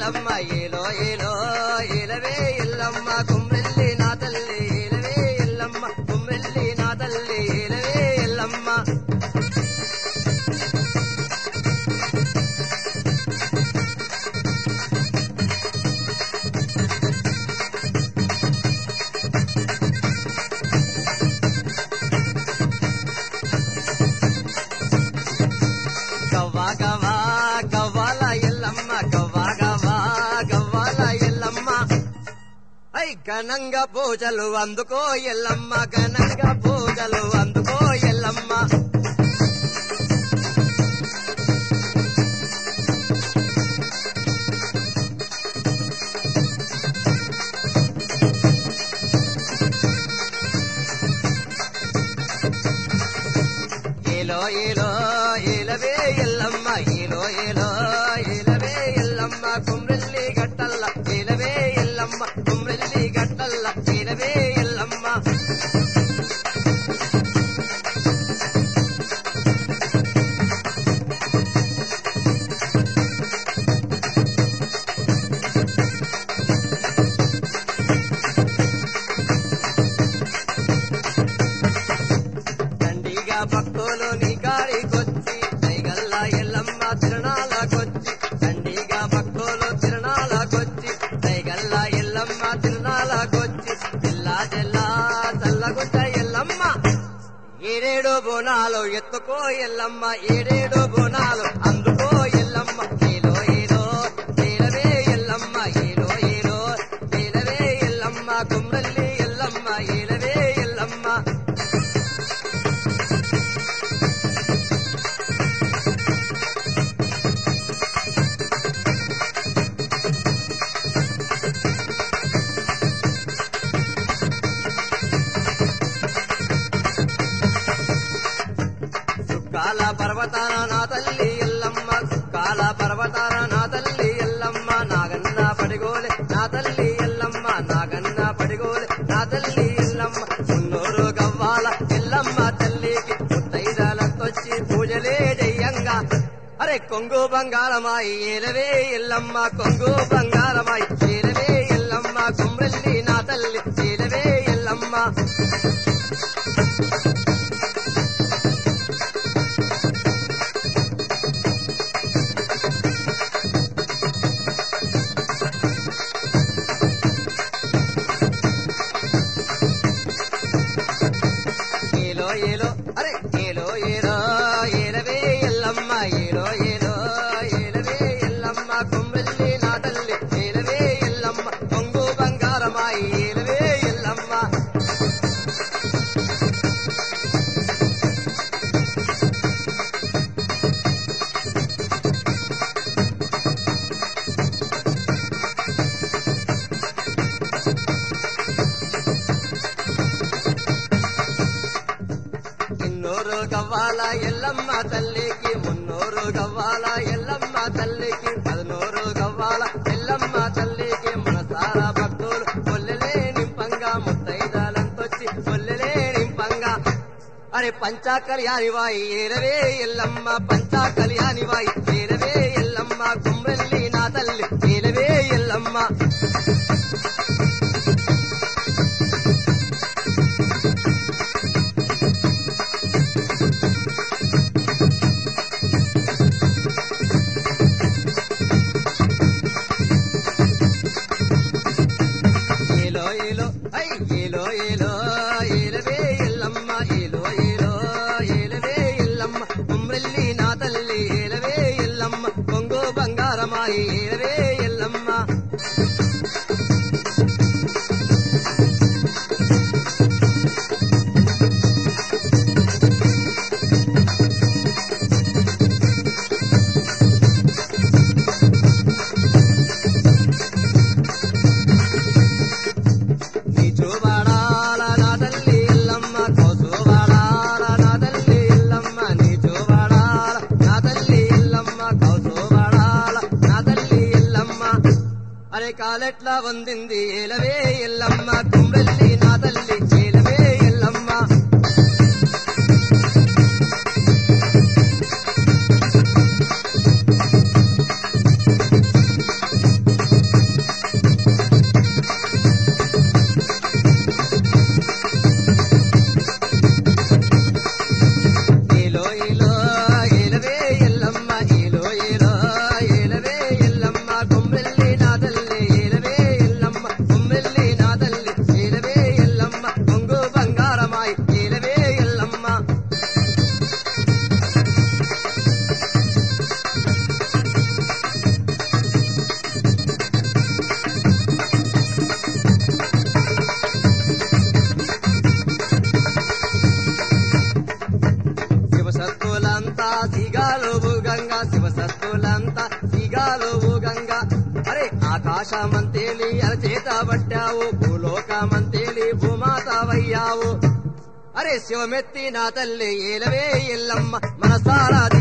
ఎల్లమ్మ ఏలో ఏలో ఏలవే ఎల్లమ్మ కుమ్రెల్లి నా తల్లి ఏలవే ఎల్లమ్మ కుమ్రెల్లి నా తల్లి ఏలవే ఎల్లమ్మ గవ్వా గవ్వా గవ్వాల ఎల్లమ్మ గవ్వా గవ్వా గవ్వాల ఎల్లమ్మ ఐ ఘనంగా పూజలు అందుకో ఎల్లమ్మ ఘనంగా పూజలు అందుకో ఎల్లమ్మ ఏలో ఏలో ఏలవే ఎల్లమ్మ ఏలో ఏలో ఏలవే ఎల్లమ్మ కుమ్రెల్లి గట్టల్ల ఏలవే ఎల్లమ్మ కుమ్రెల్లి గట్టల్ల ఏలవే ఎల్లమ్మ దండిగా భక్తులు నీ కాడికొచ్చి దైగల్లా ఎల్లమ్మ తిరణాలకొచ్చి దండిగా భక్తులు తిరణాలకొచ్చి దైగల్లా ఎల్లమ్మ తిరణాలకొచ్చి జిల్లా జిల్లా చల్లగుంట ఎల్లమ్మ ఏడేడు బోనాలు ఎత్తుకో ఎల్లమ్మ ఏడేడు బోనాలు అందుకో ఎల్లమ్మ ఏలో ఏలో ఏలవే ఎల్లమ్మ ఏలో ఏలో ఏలవే ఎల్లమ్మ కుమ్రల్లి ఎల్లమ్మ ఏలవే ఎల్లమ్మ సుక్కాల పర్వతాన నా తల్లి ఎల్లమ్మ సుక్కాల పర్వతాన నా తల్లి ఎల్లమ్మ నాగన్న పడిగోలే నా తల్లి ఎల్లమ్మ నాగన్న పడిగోలే నా తల్లి ఎల్లమ్మ మున్నూరు గవ్వాల ఎల్లమ్మ తల్లికి ముత్తైదాలతొచ్చి పూజలే జయ్యంగా అరే కొంగు బంగారమాయి ఏలవే ఎల్లమ్మ కొంగు బంగారమాయి ఏలవే ఎల్లమ్మ కుమ్రెల్లి నా తల్లి ఏలవే ఎల్లమ్మ ఏలో ఏలో అరే ఏలో ఏలో ఏలవే ఎల్లమ్మ ఏలో ఏలో ఏలవే ఎల్లమ్మ కొమ్రెల్లి నా తల్లి ఏలవే ఎల్లమ్మ కొంగు బంగారమాయి ఏలవే ఎల్లమ్మ ఇన్నూరు గవ్వాల ఎల్లమ్మ తల్లికి మున్నూరు గవ్వాల ఎల్లమ్మ తల్లికి పదనూరు గవ్వాల ఎల్లమ్మ తల్లికి మనసార భక్తులు కొల్లెలే నింపంగా ముత్తైదాలంతొచ్చి కొల్లెలే నింపంగా అరే పంచా కళ్యాణి వాయి ఏరవే ఎల్లమ్మ పంచా కళ్యాణి వాయి ఏరవే ఎల్లమ్మ కుమ్రెల్లి నా తల్లి ఏలవే ఎల్లమ్మ ఏలో ఏలో ఐ ఏలో ఏలో ఏలవే ఎల్లమ్మ ఏలో ఏలో ఏలవే ఎల్లమ్మ కుమ్రెల్లి నా తల్లి ఏలవే ఎల్లమ్మ కొంగు బంగారమాయి ఏలవే ఎల్లమ్మ నీ చూవాడాల నా తల్లి ఎల్లమ్మ కౌసువాడాల నా తల్లి ఎల్లమ్మ నీ చూవాడాల నా తల్లి ఎల్లమ్మ కౌసువాడాల నా తల్లి ఎల్లమ్మ అరే కాలెట్లా వందింది ఏలవే ఎల్లమ్మ కుమ్రెల్లి నా తల్లి ఏలవే ఎల్లమ్మ సత్తులంతా సిగాలు ఊగంగా అరే ఆకాశమంతేలి అరచేత పట్టావు భూలోకమంతేలి భూమాతవయ్యావు అరే శివమెత్తి నా తల్లి ఏలవే ఎల్లమ్మ మనసారా